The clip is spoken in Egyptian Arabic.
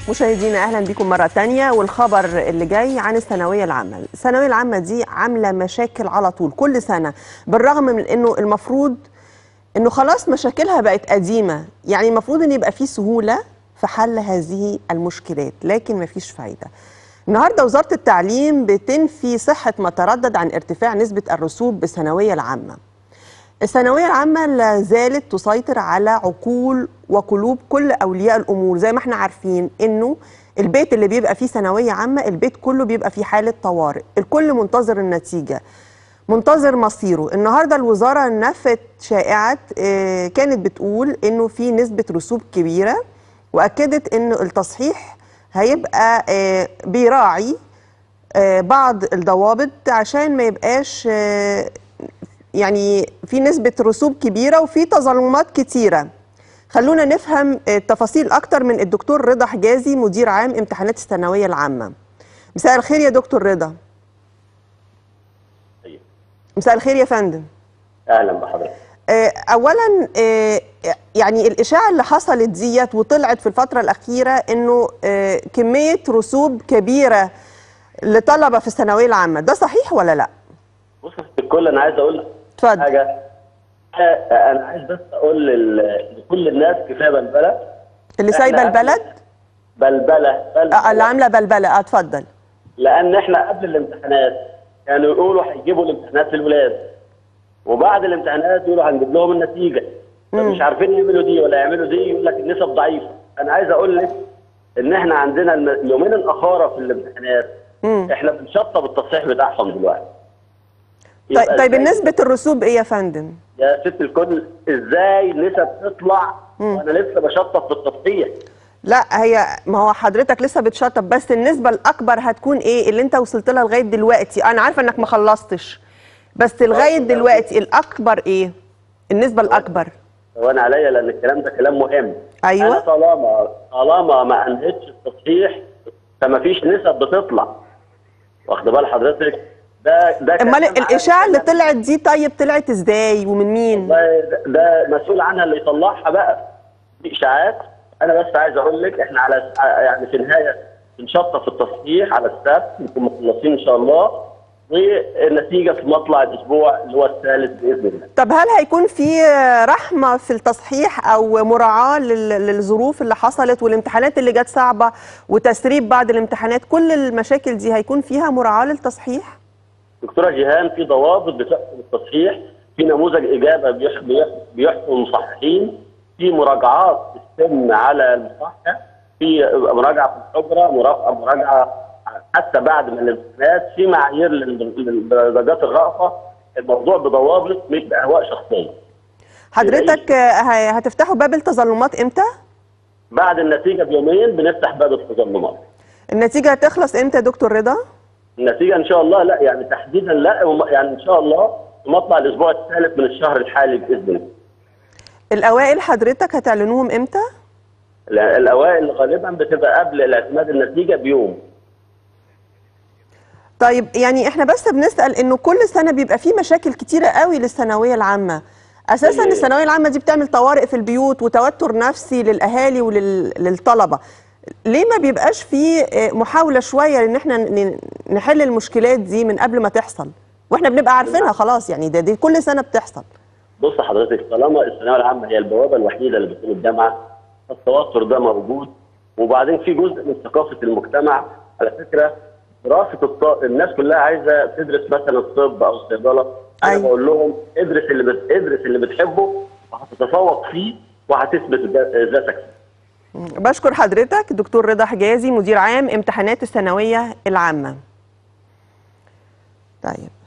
مشاهدينا اهلا بكم مره تانية والخبر اللي جاي عن الثانويه العامه الثانويه العامه دي عامله مشاكل على طول كل سنه بالرغم من انه المفروض انه خلاص مشاكلها بقت قديمه يعني المفروض ان يبقى في سهوله في حل هذه المشكلات لكن مفيش فايده النهارده وزاره التعليم بتنفي صحه ما تردد عن ارتفاع نسبه الرسوب بالثانويه العامه الثانويه العامه لا زالت تسيطر على عقول وقلوب كل اولياء الامور زي ما احنا عارفين انه البيت اللي بيبقى فيه ثانويه عامه البيت كله بيبقى فيه حاله طوارئ الكل منتظر النتيجه منتظر مصيره النهارده الوزاره نفت شائعه آه، كانت بتقول انه في نسبه رسوب كبيره واكدت انه التصحيح هيبقى آه، بيراعي آه، بعض الضوابط عشان ما يبقاش آه، يعني في نسبة رسوب كبيرة وفي تظلمات كتيرة خلونا نفهم التفاصيل أكتر من الدكتور رضا حجازي مدير عام امتحانات الثانوية العامة مساء الخير يا دكتور رضا طيب. مساء الخير يا فندم اهلا بحضرتك آه، أولا آه، يعني الإشاعة اللي حصلت ديت وطلعت في الفترة الأخيرة إنه آه، كمية رسوب كبيرة لطلبة في الثانوية العامة ده صحيح ولا لأ؟ بص يا ست الكل انا عايز اقول اتفضل حاجه آه، انا عايز بس اقول لل- لكل الناس كفايه بلبله اللي إحنا سايبة قبل- البلد؟ بلبله بلبله آه، اللي عاملة بلبلة آه، اتفضل لان احنا قبل الامتحانات كانوا يقولوا هيجيبوا الامتحانات للولاد وبعد الامتحانات يقولوا هنجيب لهم النتيجه فمش عارفين يعملوا دي ولا يعملوا دي يقول لك النسب ضعيفه انا عايز اقول لك ان احنا عندنا الم- اليومين الاخاره في الامتحانات مم. احنا بنشطب التصحيح بتاعهم دلوقتي طيب, يبقى طيب إزاي- نسبة الرسوب ايه يا فندم؟ يا ست الكل ازاي النسب تطلع وانا لسه بشطب في التصحيح لا هي ما هو حضرتك لسه بتشطب بس النسبة الأكبر هتكون ايه اللي انت وصلت لها لغاية دلوقتي؟ أنا عارفة إنك ما خلصتش بس لغاية دلوقتي الأكبر ايه؟ النسبة الأكبر وانا عليا لان الكلام ده كلام مهم أيوة. انا طالما طالما ما انهتش التصحيح فما فيش نسب بتطلع واخد بال حضرتك ده ده أمال كلام الإشاعة اللي عام. طلعت دي طيب طلعت ازاي ومن مين؟ والله ده, ده مسؤول عنها اللي يطلعها بقى دي اشاعات انا بس عايز اقول لك احنا على يعني في النهايه بنشطب في التصحيح على السبت نكون مخلصين ان شاء الله والنتيجه في مطلع الاسبوع اللي هو الثالث باذن الله طب هل هيكون في رحمة في التصحيح أو مراعاة لل- للظروف اللي حصلت والامتحانات اللي جت صعبة وتسريب بعض الامتحانات كل المشاكل دي هيكون فيها مراعاة للتصحيح؟ دكتوره جيهان في ضوابط بتحكم التصحيح في نموذج اجابه بيح- بيح- بيحكم المصححين في مراجعات تتم على المصحح في مراجعه في الحجره مرا- مراجعه حتى بعد من الامتحانات في معايير لل- لدرجات الرأفه الموضوع بضوابط مش باهواء شخصيه حضرتك ه- هتفتحوا باب التظلمات امتى؟ بعد النتيجه بيومين بنفتح باب التظلمات النتيجة هتخلص امتى يا دكتور رضا؟ النتيجه ان شاء الله لا يعني تحديدا لا وم- يعني ان شاء الله في مطلع الاسبوع الثالث من الشهر الحالي باذن الله الأوائل حضرتك هتعلنوهم امتى؟ لا، الاوائل غالبا بتبقى قبل اعتماد النتيجه بيوم طيب يعني احنا بس بنسأل انه كل سنة بيبقى في مشاكل كتيرة قوي للثانوية العامة اساسا زي إيه؟ الثانوية العامة دي بتعمل طوارئ في البيوت وتوتر نفسي للاهالي وللطلبة ليه ما بيبقاش في اه، محاولة شوية ان احنا ن- نحل المشكلات دي من قبل ما تحصل واحنا بنبقى عارفينها خلاص يعني ده دي كل سنة بتحصل بص حضرتك طالما الثانويه العامه هي البوابه الوحيده اللي بتكون الجامعه التوتر ده موجود وبعدين في جزء من ثقافه المجتمع على فكره دراسه الط... الناس كلها عايزه تدرس مثلا الطب او الصيدله انا أيوة. بقول لهم ادرس اللي بت... ادرس اللي بتحبه وهتتفوق فيه وهتثبت ذا- ذاتك فيه بشكر حضرتك دكتور رضا حجازي مدير عام امتحانات الثانوية العامة طيب